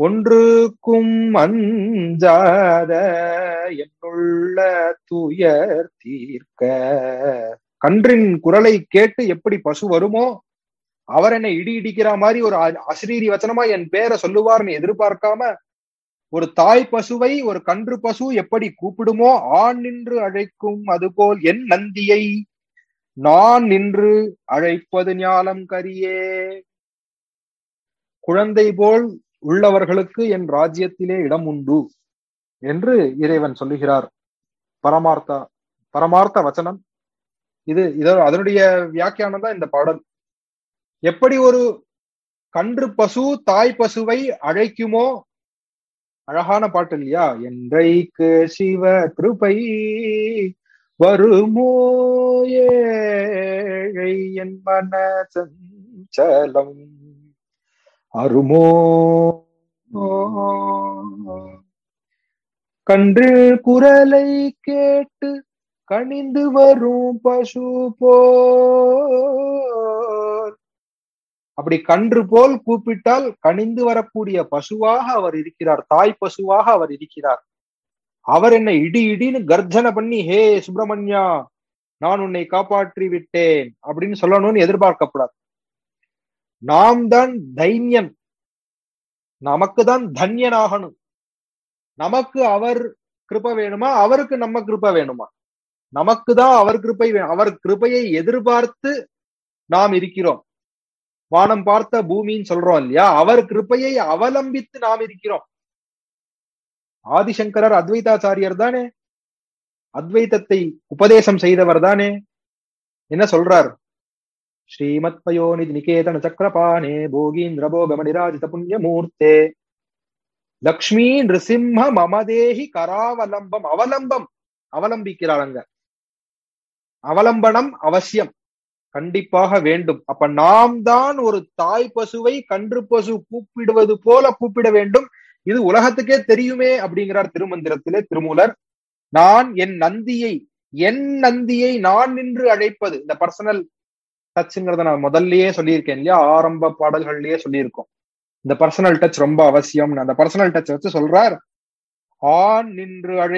ஒன்றுக்கும் அஞ்சாத என்னுள்ள துயர் தீர்க்க கன்றின் குரலை கேட்டு எப்படி பசு வருமோ அவர் என்னை இடி இடிக்கிற மாதிரி ஒரு அ- அசிரீரி வச்சனமா என் பேரை சொல்லுவார்னு எதிர்பார்க்காம ஒரு தாய் பசுவை ஒரு கன்று பசு எப்படி கூப்பிடுமோ ஆண் நின்று அழைக்கும் அதுபோல் என் நந்தியை நான் நின்று அழைப்பது ஞாலம் கரியே குழந்தை போல் உள்ளவர்களுக்கு என் ராஜ்யத்திலே இடம் உண்டு என்று இறைவன் சொல்லுகிறார் பரமார்த்தா பரமார்த்த வச்சனம் இது இதோ அதனுடைய வியாக்கியானம் தான் இந்த பாடல் எப்படி ஒரு கன்று பசு தாய் பசுவை அழைக்குமோ அழகான பாட்டு இல்லையா என்றைக்கு சிவ கிருபை வருமோ ஏழை என் மன சஞ்சலம் அருமோ கன்று குரலை கேட்டு கனிந்து வரும் பசு போல் அப்படி கன்று போல் கூப்பிட்டால் கனிந்து வரக்கூடிய பசுவாக அவர் இருக்கிறார் தாய் பசுவாக அவர் இருக்கிறார் அவர் என்னை இடி இடின்னு கர்ஜனை பண்ணி ஹே சுப்பிரமணியா நான் உன்னை காப்பாற்றி விட்டேன் அப்படின்னு சொல்லணும்னு எதிர்பார்க்கப்படாது நாம் தான் தைன்யன் நமக்கு தான் தன்யனாகணும் நமக்கு அவர் கிருப வேணுமா அவருக்கு நம்ம கிருப வேணுமா நமக்கு தான் அவர் கிருபை வேணும் அவர் கிருபையை எதிர்பார்த்து நாம் இருக்கிறோம் வானம் பார்த்த பூமின்னு சொல்றோம் இல்லையா அவர் கிருபையை அவலம்பித்து நாம் இருக்கிறோம் ஆதிசங்கரர் அத்வைதாச்சாரியர் தானே அத்வைதத்தை உபதேசம் செய்தவர் தானே என்ன சொல்றார் ஸ்ரீமத் பயோநிதி நிகேதன சக்கரபாணே போகீந்திர போகமணிராஜித புண்ணியமூர்த்தே லக்ஷ்மி நிருசிம்ம மமதேஹி கராவலம்பம் அவலம்பம் அவலம்பிக்கிறார் அங்க அவலம்பனம் அவசியம் கண்டிப்பாக வேண்டும் அப்ப நாம் தான் ஒரு தாய் பசுவை கன்று பசு கூப்பிடுவது போல கூப்பிட வேண்டும் இது உலகத்துக்கே தெரியுமே அப்படிங்கிறார் திருமந்திரத்திலே திருமூலர் நான் என் நந்தியை என் நந்தியை நான் நின்று அழைப்பது இந்த பர்சனல் டச்ங்கிறத நான் முதல்லயே சொல்லியிருக்கேன் இல்லையா ஆரம்ப பாடல்கள்லயே சொல்லியிருக்கோம் இந்த பர்சனல் டச் ரொம்ப அவசியம் அந்த பர்சனல் டச் வச்சு சொல்றார் ஆண் நின்று அழை